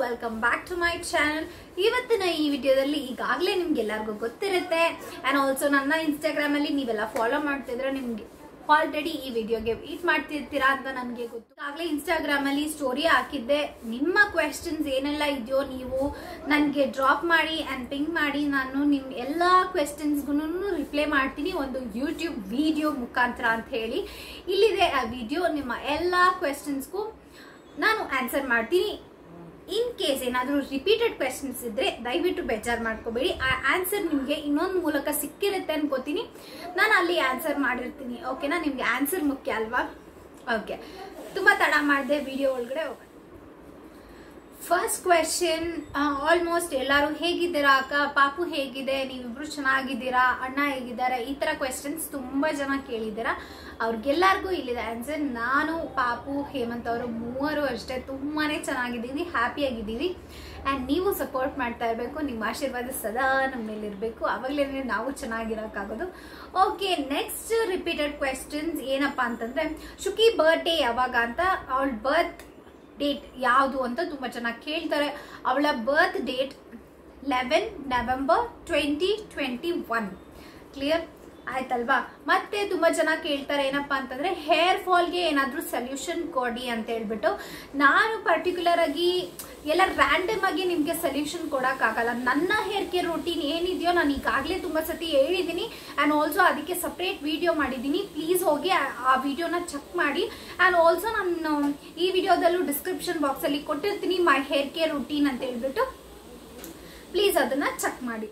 welcome back to my channel ಇವತ್ತಿನ ಈ ವಿಡಿಯೋದಲ್ಲಿ ಈಗಾಗಲೇ ನಿಮ್ಗೆ ಎಲ್ಲರಿಗೂ ಗೊತ್ತಿರುತ್ತೆ ಆ್ಯಂಡ್ ಆಲ್ಸೋ ನನ್ನ ಇನ್ಸ್ಟಾಗ್ರಾಮಲ್ಲಿ ನೀವೆಲ್ಲ ಫಾಲೋ ಮಾಡ್ತಿದ್ರೆ ನಿಮ್ಗೆ ಆಲ್ರೆಡಿ ಈ ವಿಡಿಯೋಗೆ ವೇಟ್ ಮಾಡ್ತಿರ್ತೀರಾ ಅಂತ ನನಗೆ ಗೊತ್ತು ಈಗಾಗಲೇ ಇನ್ಸ್ಟಾಗ್ರಾಮಲ್ಲಿ ಸ್ಟೋರಿ ಹಾಕಿದ್ದೆ ನಿಮ್ಮ ಕ್ವೆಶನ್ಸ್ ಏನೆಲ್ಲ ಇದೆಯೋ ನೀವು ನನಗೆ ಡ್ರಾಪ್ ಮಾಡಿ ಆ್ಯಂಡ್ ಪಿಂಗ್ ಮಾಡಿ ನಾನು ನಿಮ್ಮ ಎಲ್ಲ ಕ್ವೆಶನ್ಸ್ಗೂ ರಿಪ್ಲೈ ಮಾಡ್ತೀನಿ ಒಂದು ಯೂಟ್ಯೂಬ್ ವಿಡಿಯೋ ಮುಖಾಂತರ ಅಂತ ಹೇಳಿ ಇಲ್ಲಿದೆ ಆ ವಿಡಿಯೋ ನಿಮ್ಮ ಎಲ್ಲ ಕ್ವೆಶನ್ಸ್ಗೂ ನಾನು ಆನ್ಸರ್ ಮಾಡ್ತೀನಿ ಇನ್ ಕೇಸ್ ಏನಾದರೂ ರಿಪೀಟೆಡ್ ಕ್ವೆಶನ್ಸ್ ಇದ್ರೆ ದಯವಿಟ್ಟು ಬೇಜಾರು ಮಾಡ್ಕೋಬೇಡಿ ಆ ಆನ್ಸರ್ ನಿಮಗೆ ಇನ್ನೊಂದು ಮೂಲಕ ಸಿಕ್ಕಿರುತ್ತೆ ಅನ್ಕೋತೀನಿ ನಾನು ಅಲ್ಲಿ ಆನ್ಸರ್ ಮಾಡಿರ್ತೀನಿ ಓಕೆನಾ ನಿಮಗೆ ಆನ್ಸರ್ ಮುಖ್ಯ ಅಲ್ವಾ ಓಕೆ ತುಂಬ ತಡ ಮಾಡಿದೆ ವಿಡಿಯೋ ಒಳಗಡೆ ಹೋಗೋಣ ಫಸ್ಟ್ ಕ್ವೆಶನ್ ಆಲ್ಮೋಸ್ಟ್ ಎಲ್ಲರೂ ಹೇಗಿದ್ದೀರಾ ಅಕ್ಕ ಪಾಪು ಹೇಗಿದೆ ನೀವಿಬ್ರು ಚೆನ್ನಾಗಿದ್ದೀರಾ ಅಣ್ಣ ಹೇಗಿದ್ದಾರೆ ಈ ಥರ ಕ್ವೆಶನ್ಸ್ ತುಂಬ ಜನ ಕೇಳಿದ್ದೀರಾ ಅವ್ರಿಗೆಲ್ಲರಿಗೂ ಇಲ್ಲಿದೆ ಆನ್ಸರ್ ನಾನು ಪಾಪು ಹೇಮಂತ್ ಅವರು ಮೂವರು ಅಷ್ಟೇ ತುಂಬಾ ಚೆನ್ನಾಗಿದ್ದೀವಿ ಹ್ಯಾಪಿಯಾಗಿದ್ದೀವಿ ಆ್ಯಂಡ್ ನೀವು ಸಪೋರ್ಟ್ ಮಾಡ್ತಾ ಇರಬೇಕು ನಿಮ್ಮ ಆಶೀರ್ವಾದ ಸದಾ ನಮ್ಮ ಮೇಲೆ ಇರಬೇಕು ಅವಾಗಲೇ ನಾವು ಚೆನ್ನಾಗಿರೋಕ್ಕಾಗೋದು ಓಕೆ ನೆಕ್ಸ್ಟ್ ರಿಪೀಟೆಡ್ ಕ್ವೆಶನ್ಸ್ ಏನಪ್ಪ ಅಂತಂದರೆ ಶುಕಿ ಬರ್ಡೇ ಯಾವಾಗ ಅಂತ ಅವಳ ಬರ್ತ್ ಡೇಟ್ ಯಾವುದು ಅಂತ ತುಂಬ ಚೆನ್ನಾಗಿ ಕೇಳ್ತಾರೆ ಅವಳ birth date eleven November twenty twenty one clear ಆಯ್ತಲ್ವಾ ಮತ್ತೆ ತುಂಬ ಜನ ಕೇಳ್ತಾರೆ ಏನಪ್ಪ ಅಂತಂದ್ರೆ ಹೇರ್ ಫಾಲ್ಗೆ ಏನಾದರೂ ಸೊಲ್ಯೂಷನ್ ಕೊಡಿ ಅಂತ ಹೇಳ್ಬಿಟ್ಟು ನಾನು ಪರ್ಟಿಕ್ಯುಲರ್ ಆಗಿ ಎಲ್ಲ ರ್ಯಾಂಡಮ್ ಆಗಿ ನಿಮಗೆ ಸೊಲ್ಯೂಷನ್ ಕೊಡೋಕ್ಕಾಗಲ್ಲ ನನ್ನ ಹೇರ್ ಕೇರ್ ರೂಟೀನ್ ಏನಿದೆಯೋ ನಾನು ಈಗಾಗಲೇ ತುಂಬ ಸತಿ ಹೇಳಿದ್ದೀನಿ ಆ್ಯಂಡ್ ಆಲ್ಸೋ ಅದಕ್ಕೆ ಸಪ್ರೇಟ್ ವಿಡಿಯೋ ಮಾಡಿದ್ದೀನಿ ಪ್ಲೀಸ್ ಹೋಗಿ ಆ- ಆ ವಿಡಿಯೋನ ಚೆಕ್ ಮಾಡಿ ಆ್ಯಂಡ್ ಆಲ್ಸೋ ನಾನು ಈ ವಿಡಿಯೋದಲ್ಲೂ ಡಿಸ್ಕ್ರಿಪ್ಷನ್ ಬಾಕ್ಸಲ್ಲಿ ಕೊಟ್ಟಿರ್ತೀನಿ ಮೈ ಹೇರ್ ಕೇರ್ ರೂಟೀನ್ ಅಂತ ಹೇಳ್ಬಿಟ್ಟು ಪ್ಲೀಸ್ ಅದನ್ನ ಚೆಕ್ ಮಾಡಿ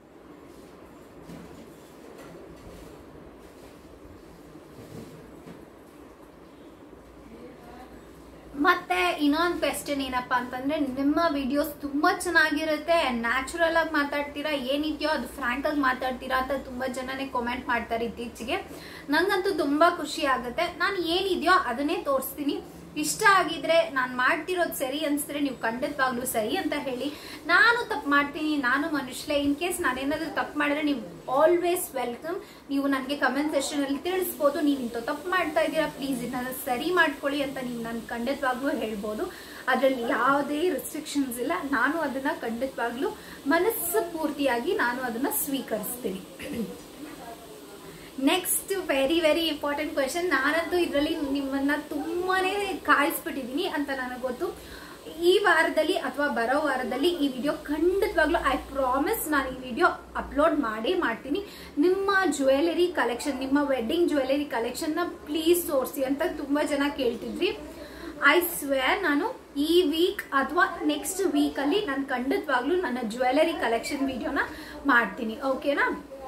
ಮತ್ತೆ ಇನ್ನೊಂದು ಕ್ವೆಶನ್ ಏನಪ್ಪಾ ಅಂತಂದ್ರೆ ನಿಮ್ಮ ವಿಡಿಯೋಸ್ ತುಂಬಾ ಚೆನ್ನಾಗಿರುತ್ತೆ ನ್ಯಾಚುರಲ್ ಆಗಿ ಮಾತಾಡ್ತೀರಾ ಏನಿದೆಯೋ ಅದು ಫ್ರಾಂಕ್ ಆಗಿ ಮಾತಾಡ್ತೀರಾ ಅಂತ ತುಂಬಾ ಜನನೇ ಕಾಮೆಂಟ್ ಮಾಡ್ತಾರೆ ಇತ್ತೀಚೆಗೆ ನಂಗಂತೂ ತುಂಬಾ ಖುಷಿ ಆಗುತ್ತೆ ನಾನು ಏನಿದೆಯೋ ಅದನ್ನೇ ತೋರಿಸ್ತೀನಿ ಇಷ್ಟ ಆಗಿದ್ರೆ ನಾನು ಮಾಡ್ತಿರೋದು ಸರಿ ಅನ್ಸಿದ್ರೆ ನೀವು ಖಂಡಿತವಾಗ್ಲೂ ಸರಿ ಅಂತ ಹೇಳಿ ನಾನು ತಪ್ಪು ಮಾಡ್ತೀನಿ ನಾನು ಮನುಷ್ಯಲೇ ಇನ್ ಕೇಸ್ ನಾನೇನಾದ್ರೂ ತಪ್ಪು ಮಾಡಿದ್ರೆ ನೀವು ಆಲ್ವೇಸ್ ವೆಲ್ಕಮ್ ನೀವು ನನಗೆ ಕಮೆಂಟ್ ಸೆಷನ್ ಅಲ್ಲಿ ತಿಳಿಸ್ಬೋದು ನೀವು ಇಂಥ ತಪ್ಪು ಮಾಡ್ತಾ ಇದ್ದೀರಾ ಪ್ಲೀಸ್ ಇದನ್ನ ಸರಿ ಮಾಡ್ಕೊಳ್ಳಿ ಅಂತ ನೀವು ನಾನು ಖಂಡಿತವಾಗ್ಲೂ ಹೇಳ್ಬೋದು ಅದರಲ್ಲಿ ಯಾವುದೇ ರೆಸ್ಟ್ರಿಕ್ಷನ್ಸ್ ಇಲ್ಲ ನಾನು ಅದನ್ನ ಖಂಡಿತವಾಗ್ಲೂ ಮನಸ್ಸು ಪೂರ್ತಿಯಾಗಿ ನಾನು ಅದನ್ನ ಸ್ವೀಕರಿಸ್ತೀನಿ next very very important question ನಾನಂತೂ ಇದರಲ್ಲಿ ನಿಮ್ಮನ್ನ ತುಂಬಾನೇ ಕಾಯಿಸ್ಬಿಟ್ಟಿದ್ದೀನಿ ಅಂತ ನನಗೆ ಗೊತ್ತು ಈ ವಾರದಲ್ಲಿ ಅಥವಾ ಬರೋ ವಾರದಲ್ಲಿ ಈ ವಿಡಿಯೋ ಖಂಡಿತವಾಗ್ಲೂ ಐ ಪ್ರಾಮಿಸ್ ನಾನು ಈ ವಿಡಿಯೋ ಅಪ್ಲೋಡ್ ಮಾಡೇ ಮಾಡ್ತೀನಿ ನಿಮ್ಮ ಜ್ಯುವೆಲರಿ ಕಲೆಕ್ಷನ್ ನಿಮ್ಮ ವೆಡ್ಡಿಂಗ್ ಜ್ಯುವೆಲರಿ ಕಲೆಕ್ಷನ್ನ ಪ್ಲೀಸ್ ತೋರಿಸಿ ಅಂತ ತುಂಬ ಜನ ಕೇಳ್ತಿದ್ರಿ ಐ ಸ್ವೇರ್ ನಾನು ಈ ವೀಕ್ ಅಥವಾ ನೆಕ್ಸ್ಟ್ ವೀಕಲ್ಲಿ ನಾನು ಖಂಡಿತವಾಗ್ಲೂ ನನ್ನ ಜ್ಯುವೆಲರಿ ಕಲೆಕ್ಷನ್ ವಿಡಿಯೋನ ಮಾಡ್ತೀನಿ ಓಕೆನಾ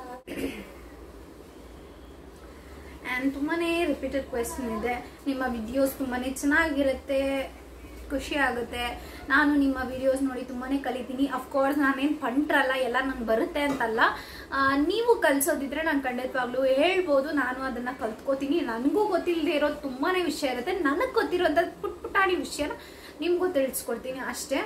ಆ್ಯಂಡ್ ತುಂಬಾ ರಿಪೀಟೆಡ್ ಕ್ವೆಶನ್ ಇದೆ ನಿಮ್ಮ ವಿಡಿಯೋಸ್ ತುಂಬಾ ಚೆನ್ನಾಗಿರುತ್ತೆ ಖುಷಿ ಆಗುತ್ತೆ ನಾನು ನಿಮ್ಮ ವಿಡಿಯೋಸ್ ನೋಡಿ ತುಂಬಾ ಕಲಿತೀನಿ ಅಫ್ಕೋರ್ಸ್ ನಾನೇನು ಪಂಟ್ರಲ್ಲ ಎಲ್ಲ ನಂಗೆ ಬರುತ್ತೆ ಅಂತಲ್ಲ ಆ, ನೀವು ಕಲಿಸೋದಿದ್ರೆ ನಾನು ಖಂಡಿತವಾಗ್ಲೂ ಹೇಳ್ಬೋದು ನಾನು ಅದನ್ನು ಕಲ್ತ್ಕೋತೀನಿ ನನಗೂ ಗೊತ್ತಿಲ್ಲದೆ ಇರೋದು ತುಂಬಾ ವಿಷಯ ಇರುತ್ತೆ ನನಗೆ ಗೊತ್ತಿರೋಂಥ ಪುಟ್ ಪುಟಾಣಿ ವಿಷಯನ ನಿಮಗೂ ತಿಳಿಸ್ಕೊಡ್ತೀನಿ ಅಷ್ಟೇ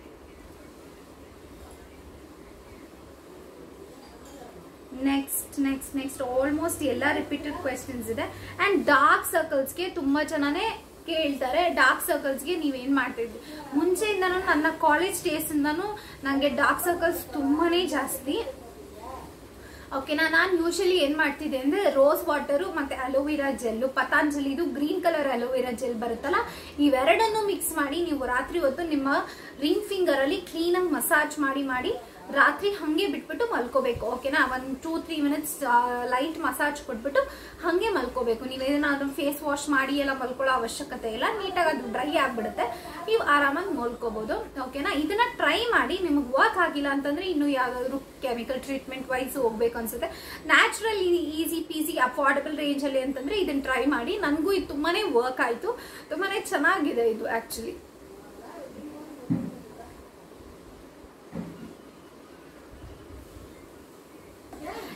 ನೆಕ್ಸ್ಟ್ ನೆಕ್ಸ್ಟ್ ನೆಕ್ಸ್ಟ್ ಆಲ್ಮೋಸ್ಟ್ ಎಲ್ಲ ರಿಪೀಟೆಡ್ ಕ್ವೆಶನ್ಸ್ ಇದೆ ಆ್ಯಂಡ್ ಡಾರ್ಕ್ ಸರ್ಕಲ್ಸ್ಗೆ ತುಂಬ ಜನನೇ ಕೇಳ್ತಾರೆ ಡಾರ್ಕ್ ಸರ್ಕಲ್ಸ್ಗೆ ನೀವೇನು ಮಾಡ್ತಿದ್ರಿ ಮುಂಚೆಯಿಂದನೂ ನನ್ನ ಕಾಲೇಜ್ ಡೇಸಿಂದನೂ ನನಗೆ ಡಾರ್ಕ್ ಸರ್ಕಲ್ಸ್ ತುಂಬಾ ಜಾಸ್ತಿ ಓಕೆನಾ ನಾನು ಯೂಶಲಿ ಏನು ಮಾಡ್ತಿದ್ದೆ ಅಂದರೆ ರೋಸ್ ವಾಟರು ಮತ್ತು ಅಲೋವೆರಾ ಜೆಲ್ಲು ಪತಾಂಜಲಿದು ಗ್ರೀನ್ ಕಲರ್ ಅಲೋವೆರಾ ಜೆಲ್ ಬರುತ್ತಲ್ಲ ಇವೆರಡನ್ನು ಮಿಕ್ಸ್ ಮಾಡಿ ನೀವು ರಾತ್ರಿ ಹೊತ್ತು ನಿಮ್ಮ ರಿಂಗ್ ಫಿಂಗರಲ್ಲಿ ಕ್ಲೀನಾಗಿ ಮಸಾಜ್ ಮಾಡಿ ಮಾಡಿ ರಾತ್ರಿ ಹಾಗೆ ಬಿಟ್ಬಿಟ್ಟು ಮಲ್ಕೋಬೇಕು ಓಕೆನಾ ಒಂದು two three minutes light massage ಕೊಟ್ಬಿಟ್ಟು ಹಾಗೆ ಮಲ್ಕೋಬೇಕು ನೀವೇನಾದ್ರೂ ಫೇಸ್ ವಾಶ್ ಮಾಡಿ ಎಲ್ಲ ಮಲ್ಕೊಳ್ಳೋ ಅವಶ್ಯಕತೆ ಇಲ್ಲ ನೀಟಾಗಿ ಅದು ಡ್ರೈ ಆಗಿಬಿಡುತ್ತೆ ನೀವು ಆರಾಮಾಗಿ ಮಲ್ಕೋಬಹುದು ಓಕೆನಾ ಇದನ್ನ ಟ್ರೈ ಮಾಡಿ ನಿಮಗೆ ವರ್ಕ್ ಆಗಿಲ್ಲ ಅಂತಂದ್ರೆ ಇನ್ನು ಯಾವ್ದಾದ್ರು ಕೆಮಿಕಲ್ ಟ್ರೀಟ್ಮೆಂಟ್ ವೈಸ್ ಹೋಗ್ಬೇಕು ಅನ್ಸುತ್ತೆ ನ್ಯಾಚುರಲ್ ಈಸಿ ಪೀಸಿ ಅಫೋರ್ಡಬಲ್ ರೇಂಜಲ್ಲಿ ಅಂತಂದ್ರೆ ಇದನ್ನ ಟ್ರೈ ಮಾಡಿ ನನಗೂ ಇದು ತುಂಬಾನೇ ವರ್ಕ್ ಆಯಿತು ತುಂಬಾನೇ ಚೆನ್ನಾಗಿದೆ ಇದು ಆ್ಯಕ್ಚುಲಿ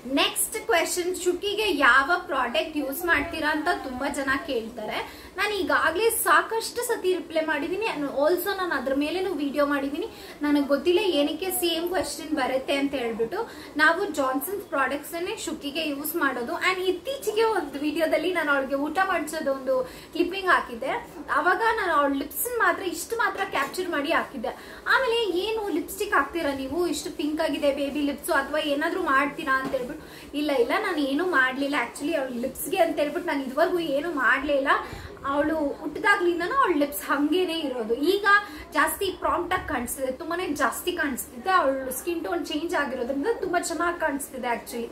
ನೆಕ್ಸ್ಟ್ ಕ್ವೆಶನ್ ಶುಕಿಗೆ ಯಾವ ಪ್ರಾಡಕ್ಟ್ ಯೂಸ್ ಮಾಡ್ತೀರಾ ಅಂತ ತುಂಬಾ ಜನ ಕೇಳ್ತಾರೆ ನಾನು ಈಗಾಗಲೇ ಸಾಕಷ್ಟು ಸತಿ ರಿಪ್ಲೈ ಮಾಡಿದ್ದೀನಿ ಆಲ್ಸೋ ನಾನು ಅದ್ರ ಮೇಲೇನು ವಿಡಿಯೋ ಮಾಡಿದ್ದೀನಿ ನನಗೆ ಗೊತ್ತಿಲ್ಲ ಏನಕ್ಕೆ ಸೇಮ್ ಕ್ವೆಶನ್ ಬರುತ್ತೆ ಅಂತ ಹೇಳ್ಬಿಟ್ಟು ನಾವು ಜಾನ್ಸನ್ಸ್ ಪ್ರಾಡಕ್ಟ್ಸ್ ಶುಕಿಗೆ ಯೂಸ್ ಮಾಡೋದು ಅಂಡ್ ಇತ್ತೀಚೆಗೆ ಒಂದು ವಿಡಿಯೋದಲ್ಲಿ ನಾನು ಅವಳಿಗೆ ಊಟ ಮಾಡಿಸೋದು ಒಂದು ಕ್ಲಿಪ್ಪಿಂಗ್ ಹಾಕಿದ್ದೆ ಅವಾಗ ನಾನು ಅವಳ ಲಿಪ್ಸ್ ಮಾತ್ರ ಇಷ್ಟು ಮಾತ್ರ ಕ್ಯಾಪ್ಚರ್ ಮಾಡಿ ಹಾಕಿದ್ದೆ ಆಮೇಲೆ ಏನು ಲಿಪ್ಸ್ಟಿಕ್ ಹಾಕ್ತೀರಾ ನೀವು ಇಷ್ಟು ಪಿಂಕ್ ಆಗಿದೆ ಬೇಬಿ ಲಿಪ್ಸ್ ಅಥವಾ ಏನಾದ್ರೂ ಮಾಡ್ತೀರಾ ಅಂತ ಹೇಳ್ಬಿಟ್ಟು ಇಲ್ಲ ಇಲ್ಲ ನಾನು ಏನು ಮಾಡ್ಲಿಲ್ಲ ಆಕ್ಚುಲಿ ಅವಳ ಲಿಪ್ಸ್ಗೆ ಅಂತ ಹೇಳ್ಬಿಟ್ಟು ನಾನು ಇದುವರೆಗೂ ಏನು ಮಾಡ್ಲಿಲ್ಲ ಅವಳು ಹುಟ್ಟಿದಾಗ್ಲಿಂದನೂ ಅವಳ ಲಿಪ್ಸ್ ಹಂಗೇನೆ ಇರೋದು ಈಗ ಜಾಸ್ತಿ ಪ್ರಾಂಪ್ಟ್ ಆಗಿ ಕಾಣಿಸ್ತಿದೆ ತುಂಬಾನೇ ಜಾಸ್ತಿ ಕಾಣಿಸ್ತಿದೆ ಅವಳು ಸ್ಕಿನ್ ಟೋನ್ ಚೇಂಜ್ ಆಗಿರೋದ್ರಿಂದ ತುಂಬಾ ಚೆನ್ನಾಗಿ ಕಾಣಿಸ್ತಿದೆ ಆಕ್ಚುಲಿ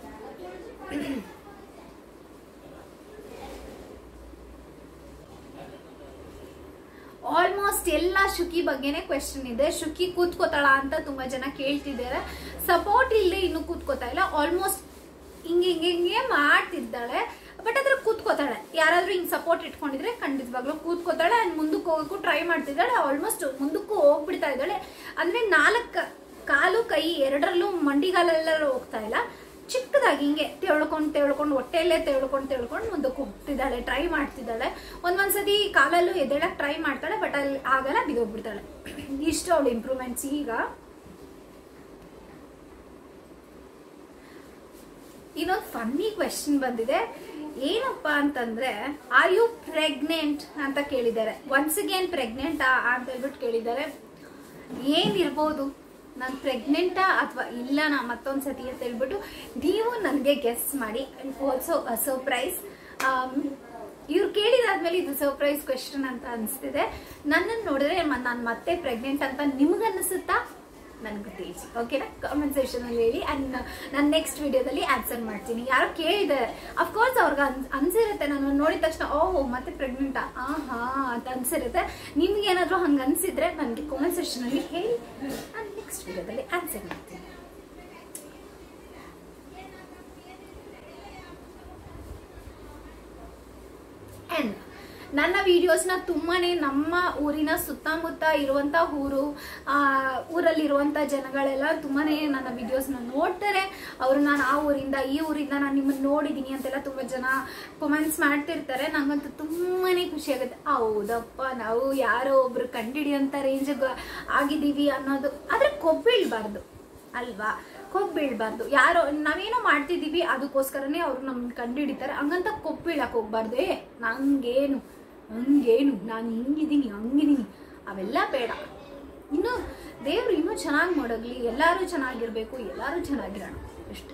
ಆಲ್ಮೋಸ್ಟ್ ಎಲ್ಲ ಶುಕಿ ಬಗ್ಗೆನೇ ಕ್ವೆಶನ್ ಇದೆ ಶುಕಿ ಕೂತ್ಕೋತಾಳ ಅಂತ ತುಂಬಾ ಜನ ಕೇಳ್ತಿದ್ದಾರೆ ಸಪೋರ್ಟ್ ಇಲ್ಲದೆ ಇನ್ನು ಕೂತ್ಕೋತಾ ಇಲ್ಲ ಆಲ್ಮೋಸ್ಟ್ ಹಿಂಗೆ ಹಿಂಗೆ ಹಿಂಗೆ ಮಾಡ್ತಿದ್ದಾಳೆ ಬಟ್ ಅದ್ರ ಕೂತ್ಕೋತಾಳೆ ಯಾರಾದ್ರೂ ಹಿಂಗ್ ಸಪೋರ್ಟ್ ಇಟ್ಕೊಂಡಿದ್ರೆ ಖಂಡಿತವಾಗ್ಲೂ ಕೂತ್ಕೋತಾಳೆ ಅಂಡ್ ಮುಂದಕ್ಕೆ ಹೋಗಕ್ಕೂ ಟ್ರೈ ಮಾಡ್ತಿದ್ದಾಳೆ ಆಲ್ಮೋಸ್ಟ್ ಮುಂದಕ್ಕೂ ಹೋಗ್ಬಿಡ್ತಾ ಇದ್ದಾಳೆ ಅಂದ್ರೆ ನಾಲ್ಕು ಕಾಲು ಕೈ ಎರಡರಲ್ಲೂ ಮಂಡಿಗಾಲೆಲ್ಲ ಹೋಗ್ತಾ ಇಲ್ಲ ಚಿಕ್ಕದಾಗಿ ಹಿಂಗೆ ತೆಳ್ಕೊಂಡು ತೆಳ್ಕೊಂಡು ಹೊಟ್ಟೆಯಲ್ಲೇ ತೆಳ್ಕೊಂಡು ತೆಳ್ಕೊಂಡು ಮುಂದಕ್ಕೆ ಹೋಗ್ತಿದ್ದಾಳೆ ಟ್ರೈ ಮಾಡ್ತಿದ್ದಾಳೆ ಒಂದೊಂದ್ಸತಿ ಕಾಲಲ್ಲೂ ಎದ್ದೇಳಕ್ ಟ್ರೈ ಮಾಡ್ತಾಳೆ ಬಟ್ ಅಲ್ಲಿ ಆಗಲ್ಲ ಬಿದೋಗ್ಬಿಡ್ತಾಳೆ ಇಷ್ಟು ಅವಳು ಇಂಪ್ರೂವ್ಮೆಂಟ್ಸ್ ಈಗ ಇನ್ನೊಂದು ಫನ್ನಿ ಕ್ವೆಶನ್ ಬಂದಿದೆ ಏನಪ್ಪಾ ಅಂತಂದ್ರೆ ಆರ್ ಯು ಪ್ರೆಗ್ನೆಂಟ್ ಅಂತ ಕೇಳಿದ್ದಾರೆ ಒನ್ಸ್ ಅಗೇನ್ ಪ್ರೆಗ್ನೆಂಟ್ ಅಂತ ಹೇಳ್ಬಿಟ್ಟು ಕೇಳಿದ್ದಾರೆ ಏನಿರ್ಬೋದು ನಾನು ಪ್ರೆಗ್ನೆಂಟಾ ಅಥವಾ ಇಲ್ಲ ನಾ ಮತ್ತೊಂದ್ಸತಿ ಅಂತ ಹೇಳ್ಬಿಟ್ಟು ನೀವು ನನಗೆ ಗೆಸ್ ಮಾಡಿ ಆಲ್ಸೋ ಸರ್ಪ್ರೈಸ್ ಇವ್ರು ಕೇಳಿದಾದ್ಮೇಲೆ ಇದು ಸರ್ಪ್ರೈಸ್ ಕ್ವೆಶನ್ ಅಂತ ಅನಿಸ್ತಿದೆ ನನ್ನನ್ನು ನೋಡಿದ್ರೆ ನಾನು ಮತ್ತೆ ಪ್ರೆಗ್ನೆಂಟ್ ಅಂತ ನಿಮ್ಗನ್ನಿಸುತ್ತಾ ನನ್ಗೆ ತಿಳಿಸಿ ಓಕೆನಾ ಕಾಮೆಂಟ್ ಸೆಕ್ಷನ್ ಅಲ್ಲಿ ಹೇಳಿ ಅಂಡ್ ನಾನು ನೆಕ್ಸ್ಟ್ ವಿಡಿಯೋದಲ್ಲಿ ಆನ್ಸರ್ ಮಾಡ್ತೀನಿ ಯಾರೋ ಕೇಳಿದ್ದಾರೆ ಅಫ್ಕೋರ್ಸ್ ಅವ್ರಿಗೆ ಅನ್ ಅನ್ಸಿರುತ್ತೆ ನಾನು ನೋಡಿದ ತಕ್ಷಣ ಓ ಮತ್ತೆ ಪ್ರೆಗ್ನೆಂಟಾ ಆ ಹಾ ಅಂತ ಅನ್ಸಿರುತ್ತೆ ನಿಮ್ಗೆ ಏನಾದರೂ ಹಂಗೆ ಅನ್ಸಿದ್ರೆ ನನಗೆ ಕಾಮೆಂಟ್ ಸೆಕ್ಷನ್ ಅಲ್ಲಿ ಹೇಳಿ ನಾನು ನೆಕ್ಸ್ಟ್ ವಿಡಿಯೋದಲ್ಲಿ ಆನ್ಸರ್ ಮಾಡ್ತೀನಿ ಅಂಡ್ ನನ್ನ ವಿಡಿಯೋಸ್ನ ತುಂಬಾನೇ ನಮ್ಮ ಊರಿನ ಸುತ್ತಮುತ್ತ ಇರುವಂತ ಊರು ಆ ಊರಲ್ಲಿರುವಂತ ಜನಗಳೆಲ್ಲ ತುಂಬಾನೇ ನನ್ನ ವಿಡಿಯೋಸ್ನ ನೋಡ್ತಾರೆ ಅವರು ನಾನು ಆ ಊರಿಂದ ಈ ಊರಿಂದ ನಾನು ನಿಮ್ಮನ್ನ ನೋಡಿದೀನಿ ಅಂತೆಲ್ಲ ತುಂಬಾ ಜನ ಕಮೆಂಟ್ಸ್ ಮಾಡ್ತಿರ್ತಾರೆ ನಂಗಂತೂ ತುಂಬಾನೇ ಖುಷಿ ಆಗುತ್ತೆ ಹೌದಪ್ಪ ನಾವು ಯಾರೋ ಒಬ್ರು ಕಂಡಿಡಿಯೋಂಥ ರೇಂಜ್ ಆಗಿದ್ದೀವಿ ಅನ್ನೋದು ಆದ್ರೆ ಕೊಬ್ಬಿಳ್ಬಾರ್ದು ಅಲ್ವಾ ಕೊಬ್ಬೀಳ್ಬಾರ್ದು ಯಾರೋ ನಾವೇನೋ ಮಾಡ್ತಿದೀವಿ ಅದಕ್ಕೋಸ್ಕರನೇ ಅವ್ರು ನಮ್ಮನ್ನ ಕಂಡುಹಿಡಿತಾರೆ ಹಂಗಂತ ಕೊಬ್ಬೀಳಕ್ ಹೋಗ್ಬಾರ್ದು ಏ ನಂಗೇನು ಹಂಗೇನು ನಾನು ಹಿಂಗಿದ್ದೀನಿ ಹಂಗಿದ್ದೀನಿ ಅವೆಲ್ಲ ಬೇಡ ಇನ್ನು ದೇವ್ರು ಇನ್ನೂ ಚೆನ್ನಾಗಿ ಮಾಡೋಗ್ಲಿ ಎಲ್ಲರೂ ಚೆನ್ನಾಗಿರ್ಬೇಕು ಎಲ್ಲರೂ ಚೆನ್ನಾಗಿರೋಣ ಅಷ್ಟೇ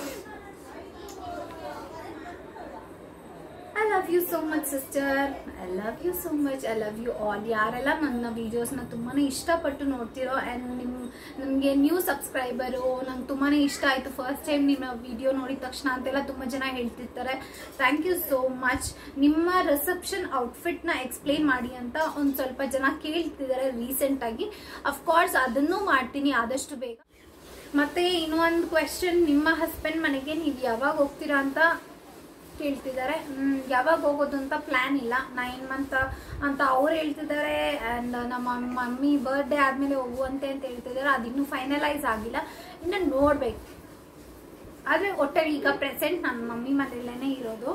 I love you so much sister I love you so much I love you all ಯಾರೆಲ್ಲ ನನ್ನ ವೀಡಿಯೋಸ್ನ ತುಂಬಾ ಇಷ್ಟಪಟ್ಟು ನೋಡ್ತಿರೋ ಆ್ಯಂಡ್ ನಿಮ್ಮ ನಿಮಗೆ ನ್ಯೂ ಸಬ್ಸ್ಕ್ರೈಬರು ನಂಗೆ ತುಂಬಾ ಇಷ್ಟ ಆಯಿತು ಫಸ್ಟ್ ಟೈಮ್ ನಿಮ್ಮ ವಿಡಿಯೋ ನೋಡಿದ ತಕ್ಷಣ ಅಂತೆಲ್ಲ ತುಂಬ ಜನ ಹೇಳ್ತಿರ್ತಾರೆ ಥ್ಯಾಂಕ್ ಯು ಸೋ ಮಚ್ ನಿಮ್ಮ ರಿಸೆಪ್ಷನ್ ಔಟ್ಫಿಟ್ನ ಎಕ್ಸ್ಪ್ಲೇನ್ ಮಾಡಿ ಅಂತ ಒಂದು ಸ್ವಲ್ಪ ಜನ ಕೇಳ್ತಿದ್ದಾರೆ ರೀಸೆಂಟಾಗಿ ಅಫ್ಕೋರ್ಸ್ ಅದನ್ನೂ ಮಾಡ್ತೀನಿ ಆದಷ್ಟು ಬೇಗ ಮತ್ತೆ ಇನ್ನೊಂದು ಕ್ವೆಶನ್ ನಿಮ್ಮ ಹಸ್ಬೆಂಡ್ ಮನೆಗೆ ನೀವು ಯಾವಾಗ ಹೋಗ್ತೀರಾ ಅಂತ ಕೇಳ್ತಿದ್ದಾರೆ ಹ್ಮ್, ಯಾವಾಗ ಹೋಗೋದು ಅಂತ ಪ್ಲಾನ್ ಇಲ್ಲ ನೈನ್ ಮಂತ್ ಅಂತ ಅವ್ರು ಹೇಳ್ತಿದ್ದಾರೆ ಆ್ಯಂಡ್ ನಮ್ಮ ಮಮ್ಮಿ ಬರ್ಡೇ ಆದಮೇಲೆ ಹೋಗುವಂತೆ ಅಂತ ಹೇಳ್ತಿದ್ದಾರೆ ಅದಿನ್ನೂ ಫೈನಲೈಸ್ ಆಗಿಲ್ಲ ಇನ್ನು ನೋಡ್ಬೇಕು ಆದರೆ ಒಟ್ಟಲ್ಲಿ ಈಗ ಪ್ರೆಸೆಂಟ್ ನನ್ನ ಮಮ್ಮಿ ಮನೆಯಲ್ಲೇ ಇರೋದು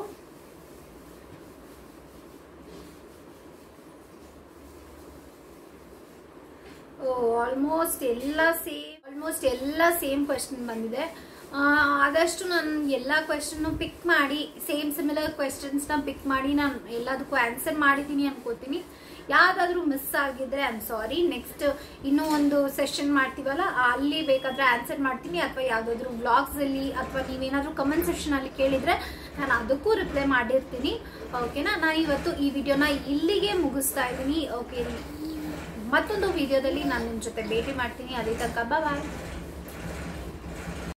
ಓ ಆಲ್ಮೋಸ್ಟ್ ಎಲ್ಲ ಸೇಮ್ ಆಲ್ಮೋಸ್ಟ್ ಎಲ್ಲ ಸೇಮ್ ಕ್ವೆಶನ್ ಬಂದಿದೆ ಆ, ಆದಷ್ಟು ನಾನು ಎಲ್ಲ ಕ್ವೆಶನ್ನು ಪಿಕ್ ಮಾಡಿ ಸೇಮ್ ಸಿಮಿಲರ್ ಕ್ವೆಶನ್ಸ್ನ ಪಿಕ್ ಮಾಡಿ ನಾನು ಎಲ್ಲದಕ್ಕೂ ಆನ್ಸರ್ ಮಾಡಿದ್ದೀನಿ ಅನ್ಕೋತೀನಿ ಯಾವ್ದಾದ್ರು ಮಿಸ್ ಆಗಿದ್ರೆ ಐ ಆಮ್ ಸಾರಿ ನೆಕ್ಸ್ಟ್ ಇನ್ನೂ ಒಂದು ಸೆಷನ್ ಮಾಡ್ತೀವಲ್ಲ ಅಲ್ಲಿ ಬೇಕಾದ್ರೆ ಆನ್ಸರ್ ಮಾಡ್ತೀನಿ ಅಥವಾ ಯಾವುದಾದ್ರೂ ವ್ಲಾಗ್ಸಲ್ಲಿ ಅಥವಾ ನೀವೇನಾದರೂ ಕಮೆಂಟ್ ಸೆಕ್ಷನಲ್ಲಿ ಕೇಳಿದರೆ ನಾನು ಅದಕ್ಕೂ ರಿಪ್ಲೈ ಮಾಡಿರ್ತೀನಿ ಓಕೆನಾ ನಾನು ಇವತ್ತು ಈ ವಿಡಿಯೋನ ಇಲ್ಲಿಗೆ ಮುಗಿಸ್ತಾ ಇದ್ದೀನಿ ಓಕೆ ಮತ್ತೊಂದು ವಿಡಿಯೋದಲ್ಲಿ ನಾನು ನಿಮ್ಮ ಜೊತೆ ಭೇಟಿ ಮಾಡ್ತೀನಿ ಅದೇ ತನಕ ಬಾಯ್